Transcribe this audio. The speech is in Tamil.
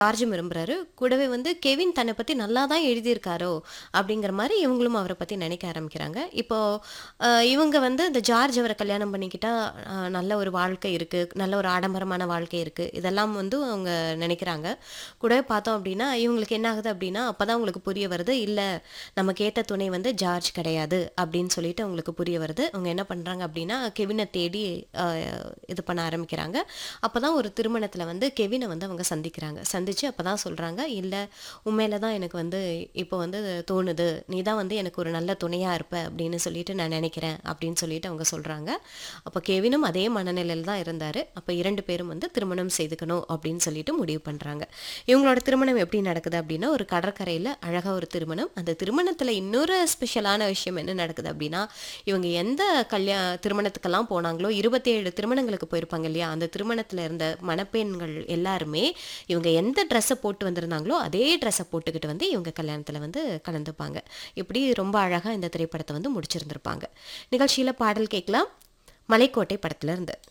ஜார்ஜும் விரும்புறாரு கூடவே வந்து கெவின் தன்னை பற்றி நல்லா தான் எழுதியிருக்காரோ அப்படிங்கிற மாதிரி இவங்களும் அவரை பற்றி நினைக்க ஆரம்பிக்கிறாங்க இப்போ அஹ், இவங்க வந்து இந்த ஜார்ஜ் அவரை கல்யாணம் பண்ணிக்கிட்டா அஹ், நல்ல ஒரு வாழ்க்கை இருக்குது நல்ல ஒரு ஆடம்பரமான வாழ்க்கை இருக்குது இதெல்லாம் வந்து அவங்க நினைக்கிறாங்க கூடவே பார்த்தோம் அப்படின்னா இவங்களுக்கு என்ன ஆகுது அப்படின்னா அப்போ தான் உங்களுக்கு புரிய வருது இல்லை நமக்கு ஏற்ற துணை வந்து ஜார்ஜ் கிடையாது அப்படின்னு சொல்லிட்டு அவங்களுக்கு புரிய வருது அவங்க என்ன பண்ணுறாங்க அப்படின்னா கெவினை தேடி அஹ், இது பண்ண ஆரம்பிக்கிறாங்க அப்போ தான் ஒரு திருமணத்தில் வந்து கெவினை வந்து அவங்க சந்திக்கிறாங்க சந்திச்சு அப்போ தான் சொல்கிறாங்க இல்லை உண்மையில தான் எனக்கு வந்து இப்போ வந்து தோணுது நீ தான் வந்து எனக்கு ஒரு நல்ல துணையாக இருப்ப அப்படின்னு சொல்லிட்டு நான் நினைக்கிறேன் அப்படின்னு சொல்லிட்டு அவங்க சொல்கிறாங்க அப்போ கெவினும் அதே மனநிலையில் தான் இருந்தார் அப்போ இரண்டு பேரும் வந்து திருமணம் செய்துக்கணும் அப்படின்னு சொல்லிட்டு முடிவு பண்ணுறாங்க இவங்களோட திருமணம் எப்படி நடக்குது அப்படின்னா ஒரு கடற்கரையில் அழகாக ஒரு திருமணம் அந்த திருமணத்தில் இன்னொரு ஸ்பெஷலான விஷயம் என்ன நடக்குது அப்படின்னா இவங்க எந்த கல்யா திருமணத்துக்கெல்லாம் போனாங்களோ இருபத்தேழு திருமணங்களுக்கு போயிருப்பாங்க இல்லையா அந்த திருமணத்தில் இருந்த மணப்பெண்கள் எல்லாருமே இவங்க எந்த ட்ரெஸ்ஸை போட்டு வந்திருந்தாங்களோ அதே ட்ரெஸ்ஸை போட்டுக்கிட்டு வந்து இவங்க கல்யாணத்தில் வந்து கலந்துப்பாங்க இப்படி ரொம்ப அழகாக இந்த திரைப்படத்தை வந்து முடிச்சிருந்திருப்பாங்க நிகழ்ச்சியில் பாடல் கேட்கலாம் மலைக்கோட்டை படத்துல இருந்து